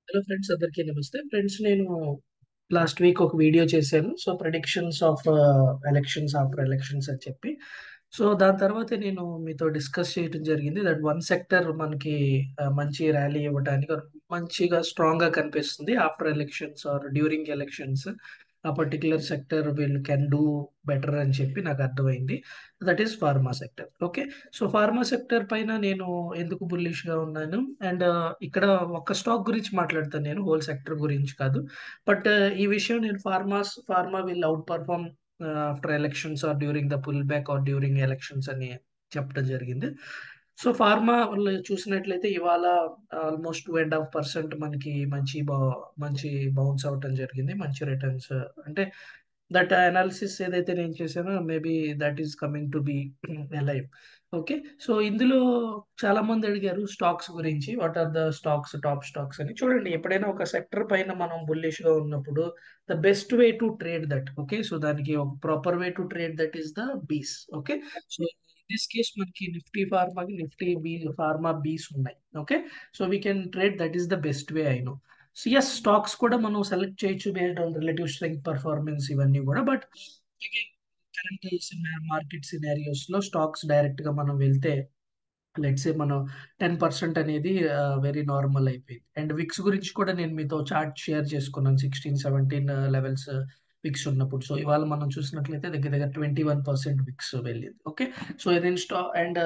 Hello friends అందరికీ నమస్తే friends నేను లాస్ట్ వీక్ ఒక వీడియో చేశాను so predictions of elections after elections అని చెప్పి సో దాని తర్వాత నేను మీతో డిస్కస్ చేయడం జరిగింది దట్ వన్ సెక్టర్ మనకి ఆ, మంచి ర్యాలీ ఇవ్వడానికి or మంచిగా స్ట్రాంగ్ గా కనిపిస్తుంది after elections or during elections ఆ పర్టికులర్ సెక్టర్ వీళ్ళు కెన్ డూ బెటర్ అని చెప్పి నాకు అర్థమైంది that is pharma sector okay so pharma sector పైన నేను ఎందుకు బుల్లిష్ గా ఉన్నాను అండ్ ఇక్కడ ఒక స్టాక్ గురించి మాట్లాడతాను నేను హోల్ సెక్టర్ గురించి కాదు బట్ ఈ విషయం నేను pharmas pharma will outperform after elections or during the pull back or during elections అని చెప్పడం జరిగింది సో ఫార్మా వాళ్ళు చూసినట్లయితే ఇవాళ almost two and half percent మనకి మంచి బౌ- మంచి బౌన్స్ అవటం జరిగింది మంచి రిటర్న్స్ అంటే దట్ అనాలిసిస్ ఏదైతే నేను చేశానో maybe that is coming to be live okay so ఇందులో చాలా మంది అడిగారు స్టాక్స్ గురించి what are the stocks top stocks అని చూడండి ఎప్పుడైనా ఒక సెక్టర్ పైన మనం బుల్లిష్ గా ఉన్నప్పుడు the best way to trade that okay so దానికి ఒక proper way to trade that is the BeES okay so in this case మనకి నిఫ్టీ ఫార్మాకి నిఫ్టీ బీ ఫార్మా బీస్ ఉన్నాయి okay so we can trade that is the best way I know so yes stocks కూడా మనం select చేయొచ్చు based on relative strength performance ఇవన్నీ కూడా but again current market scenarios లో stocks direct గా మనం వెళ్తే లెట్స్ సే మనం టెన్ పర్సెంట్ అనేది వెరీ నార్మల్ అయిపోయింది అండ్ విక్స్ గురించి కూడా నేను మీతో చార్ట్ షేర్ చేసుకున్నాను సిక్స్టీన్ సెవెంటీన్ లెవెల్స్ విక్స్ ఉన్నప్పుడు సో ఇవాళ మనం చూసినట్లయితే దగ్గర దగ్గర ట్వంటీ వన్ పర్సెంట్ విక్స్ వెళ్ళింది ఓకే సో ఇదేం స్టా అండ్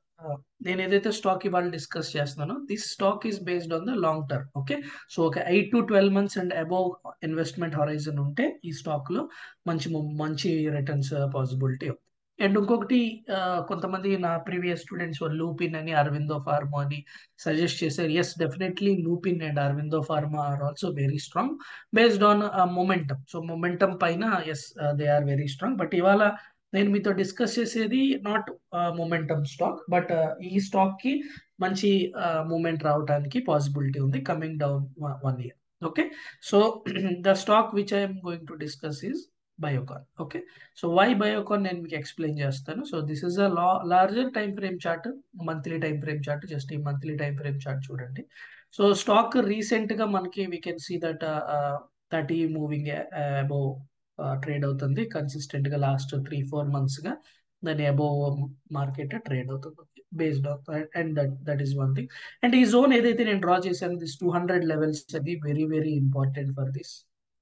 నేను ఏదైతే స్టాక్ ఇవాళ డిస్కస్ చేస్తున్నానో this stock is based on the long term okay so ఒక eight to twelve months and above investment horizon ఉంటే ఈ స్టాక్ లో మంచి ము- మంచి రిటర్న్స్ పాసిబిలిటీ అండ్ ఇంకొకటి ఆ, కొంతమంది నా ప్రీవియస్ స్టూడెంట్స్ లూపిన్ అని అరవిందో ఫార్మా అని సజెస్ట్ చేశారు yes definitely Lupin and Aurobindo pharma are also very strong based on momentum so momentum పైన yes they are very strong but ఇవాళ నేను మీతో డిస్కస్ చేసేది నాట్ మొమెంటమ్ స్టాక్ బట్ ఈ స్టాక్ కి మంచి మూమెంట్ రావడానికి పాసిబిలిటీ ఉంది coming down one year okay so the stock which I'm going to discuss is Biocon okay so why Biocon నేను మీకు ఎక్స్ప్లెయిన్ చేస్తాను సో దిస్ ఇస్ అ లా larger time frame chart monthly time frame chart just ఈ monthly time frame chart చూడండి so stock recent గా మనకి we can see that thirty moving above trade అవుతుంది consistent గా లాస్ట్ త్రీ ఫోర్ మంత్స్ గా దాని above market trade అవుతుంది based on and that that is one thing and ఈ zone ఏదైతే నేను డ్రా చేశాను దిస్ టూ హండ్రెడ్ లెవెల్స్ అది very very important for this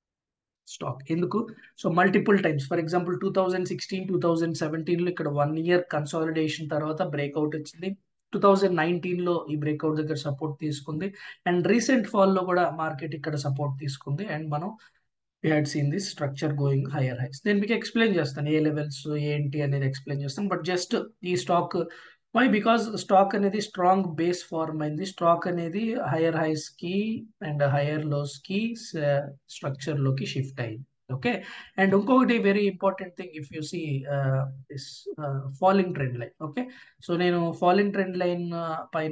stock ఎందుకు so multiple times for example two thousand sixteen two thousand seventeen లో ఇక్కడ one year consolidation తర్వాత breakout వచ్చింది టూ థౌజండ్ నైన్టీన్ లో ఈ బ్రేక్అవుట్ దగ్గర సపోర్ట్ తీసుకుంది అండ్ రీసెంట్ ఫాల్ లో కూడా మార్కెట్ ఇక్కడ సపోర్ట్ తీసుకుంది అండ్ మనం we had seen this structure going higher highs నేను మీకు ఎక్స్ప్లెయిన్ చేస్తాను ఏ లెవెల్స్ ఏంటి అనేది ఎక్స్ప్లెయిన్ చేస్తాను బట్ జస్ట్ ఈ స్టాక్ వై బికాస్ స్టాక్ అనేది స్ట్రాంగ్ బేస్ ఫార్మ్ అయింది స్టాక్ అనేది హైయర్ హైస్ కి అండ్ హైయర్ లోస్ కి స్ట్రక్చర్ లోకి షిఫ్ట్ అయింది ఓకే అండ్ ఇంకొకటి very important thing if you see this falling trend line okay so నేను ఫాలింగ్ ట్రెండ్ లైన్ పైన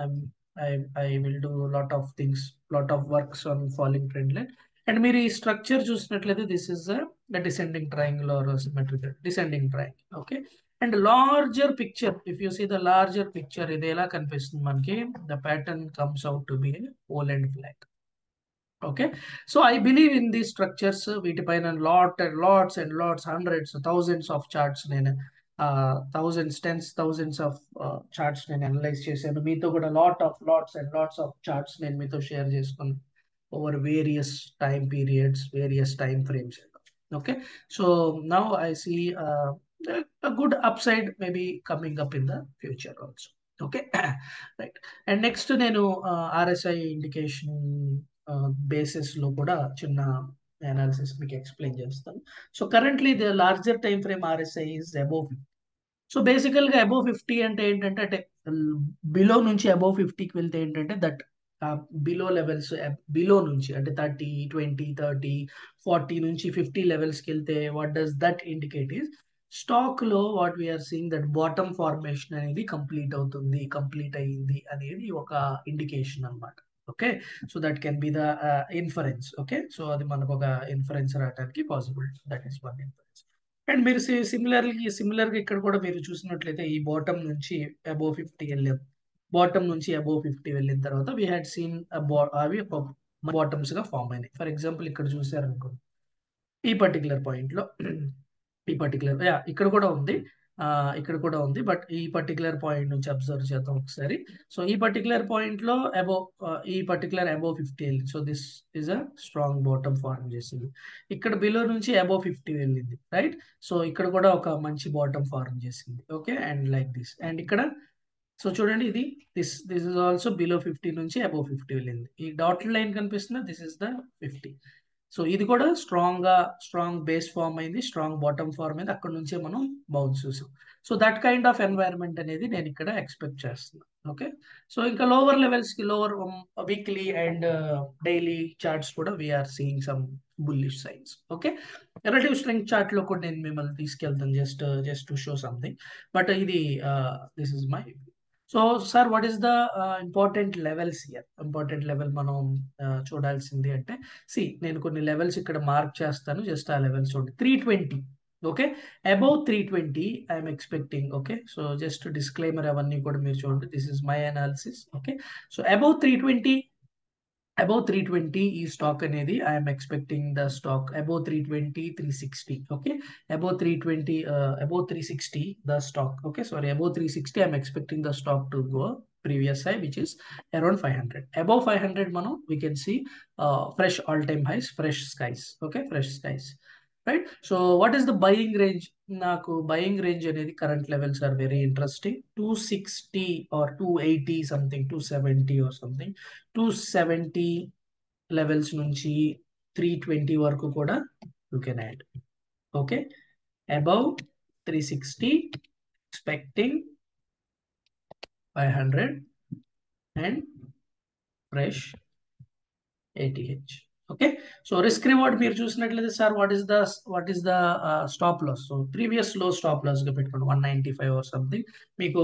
I will do lot of things lot of works on falling trend line and మీరు ఈ structure చూసినట్లయితే this is the descending triangle or symmetrical descending triangle okay and larger picture if you see the larger picture ఇది ఎలా కనిపిస్తుంది మనకి the pattern comes out to be pole and flag okay so I believe in the structures వీటిపైన lot and lots and lots hundreds thousands of charts నేను thousands tens thousands of charts నేను analyse చేశాను మీతో కూడా lot of lots and lots of charts నేను మీతో share చేసుకున్నాను over various time periods, various time frames. Okay, so now I see uh, a a good upside maybe coming up in the future also. Okay, right. And next నేను RSI indication basis లో కూడా చిన్న analysis మీకు explain చేస్తాను so currently the larger time frame RSI is above so బేసికల్ గా above fifty అంటే ఏంటంటే అంటే బిలో నుంచి అబౌవ్ ఫిఫ్టీకి వెళ్తే ఏంటంటే దట్ బిలో లెవెల్స్ బిలో నుంచి అంటే థర్టీ ట్వంటీ థర్టీ ఫార్టీ నుంచి ఫిఫ్టీ లెవెల్స్కి వెళ్తే what does that indicate is stock లో what we're seeing that bottom formation అనేది కంప్లీట్ అవుతుంది కంప్లీట్ అయ్యింది అనేది ఒక ఇండికేషన్ అన్నమాట okay so that can be the inference okay so అది మనకు ఒక ఇన్ఫరెన్స్ రావడానికి possible that is one inference and మీరు సిమిలర్లీ సిమిలర్ గా ఇక్కడ కూడా మీరు చూసినట్లయితే ఈ బాటమ్ నుంచి అబోవ్ ఫిఫ్టీ వెళ్ళాం బాటమ్ నుంచి అబోవ్ ఫిఫ్టీ వెళ్ళిన తర్వాత వీ హ్యాడ్ సీన్ అవి బాటమ్స్ గా ఫామ్ అయినాయి ఫర్ ఎగ్జాంపుల్ ఇక్కడ చూసారనుకో ఈ పర్టికులర్ పాయింట్ లో ఈ పర్టికులర్ యా ఇక్కడ కూడా ఉంది ఆ ఇక్కడ కూడా ఉంది బట్ ఈ పర్టికులర్ పాయింట్ నుంచి అబ్జర్వ్ చేద్దాం ఒకసారి సో ఈ పర్టికులర్ పాయింట్ లో అబౌవ్ ఈ పర్టికులర్ అబౌవ్ ఫిఫ్టీ వెళ్ళింది so this is a strong bottom form చేసింది ఇక్కడ బిలో నుంచి అబౌవ్ ఫిఫ్టీ వెళ్ళింది రైట్ సో ఇక్కడ కూడా ఒక మంచి బాటమ్ ఫార్మ్ చేసింది okay and like this and ఇక్కడ సో చూడండి ఇది this this is also below fifty నుంచి అబౌవ్ ఫిఫ్టీ వెళ్ళింది ఈ డాటెడ్ లైన్ కనిపిస్తుంది this is the fifty so ఇది కూడా స్ట్రాంగ్ గా స్ట్రాంగ్ బేస్ ఫామ్ అయింది స్ట్రాంగ్ బాటమ్ ఫార్మ్ అయింది అక్కడ నుంచే మనం బౌన్స్ చూసాం so that kind of environment అనేది నేను ఇక్కడ ఎక్స్పెక్ట్ చేస్తున్నాను ఓకే సో ఇంకా లోవర్ లెవెల్స్ కి lower weekly and daily charts కూడా we're seeing some bullish signs okay relative strength chart లో కూడా నేను మిమ్మల్ని తీసుకెళ్తాను just just to show something but ఇది this is my so sir what is the important levels year important level మనం చూడాల్సింది అంటే సి నేను కొన్ని లెవెల్స్ ఇక్కడ మార్క్ చేస్తాను జస్ట్ ఆ లెవెల్స్ చూడండి three twenty okay above three twenty I'm expecting okay so just disclaimer అవన్నీ కూడా మీరు చూడండి this is my analysis okay so above three twenty above three twenty ఈ స్టాక్ అనేది I'm expecting the stock above three twenty three sixty okay above three twenty above three sixty the stock okay sorry above three sixty I'm expecting the stock to go previous high which is around five hundred above five hundred మనం we can see fresh all time highs fresh skies okay fresh skies right so what is the buying range నాకు buying range అనేది current levels are very interesting two sixty or two eighty something two seventy or something two seventy levels నుంచి three twenty వరకు కూడా you can add okay above three sixty expecting five hundred and fresh ATH okay so risk reward మీరు చూసినట్లయితే sir what is the what is the stop loss so previous లో stop loss గా పెట్టుకోండి one ninety five or something మీకు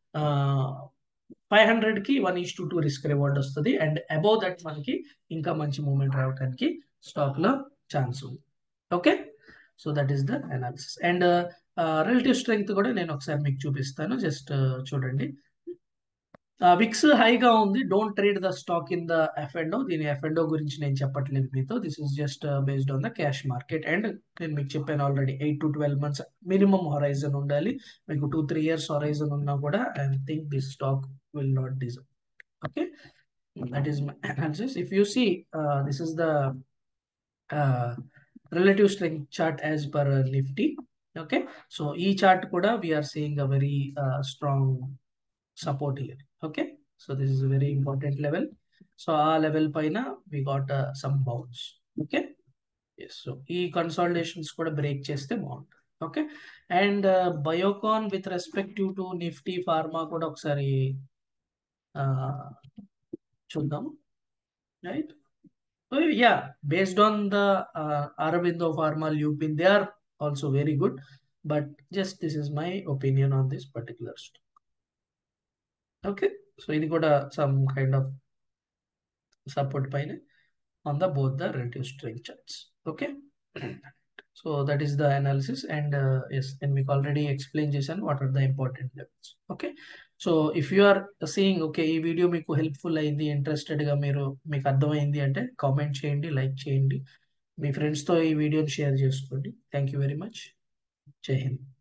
five hundred కి one is to two risk reward వస్తుంది and above that మనకి ఇంకా మంచి మూమెంట్ రావడానికి స్టాక్ లో ఛాన్స్ ఉంది okay so that is the analysis and relative strength కూడా నేను ఒకసారి మీకు చూపిస్తాను జస్ట్ చూడండి విక్స్ హైగా ఉంది don't trade the stock in the F and O దీని ఎఫ్ఎండో గురించి నేను చెప్పట్లేదు మీతో this is just based on the cash market and నేను మీకు చెప్పాను already eight to twelve months minimum horizon ఉండాలి మీకు టూ త్రీ ఇయర్స్ హొరైజన్ ఉన్నా కూడా I think this stock will not deserve okay that is my analysis if you see this is the relative strength chart as per Nifty okay so ఈ chart కూడా we're seeing a very strong support here okay so this is very important level so ఆ level పైన we got some bounce okay yes so ఈ consolidations కూడా break చేస్తే బాగుంటుంది okay and Biocon with respective to Nifty pharma కూడా ఒకసారి చూద్దాం right yeah based on the Aurobindo pharma Lupin they are also very good but just this is my opinion on this particular stock okay so ఇది కూడా some kind of support పైన on the both the relative strength charts okay so that is the analysis and yes నేను మీకు already explain చేశాను what are the important levels okay so if you are seeing okay ఈ video మీకు helpful అయింది ఇంట్రెస్టెడ్గా మీరు మీకు అర్థమైంది అంటే కామెంట్ చేయండి లైక్ చేయండి మీ ఫ్రెండ్స్తో ఈ వీడియోని షేర్ చేసుకోండి థ్యాంక్ యూ వెరీ మచ్ జై హింద్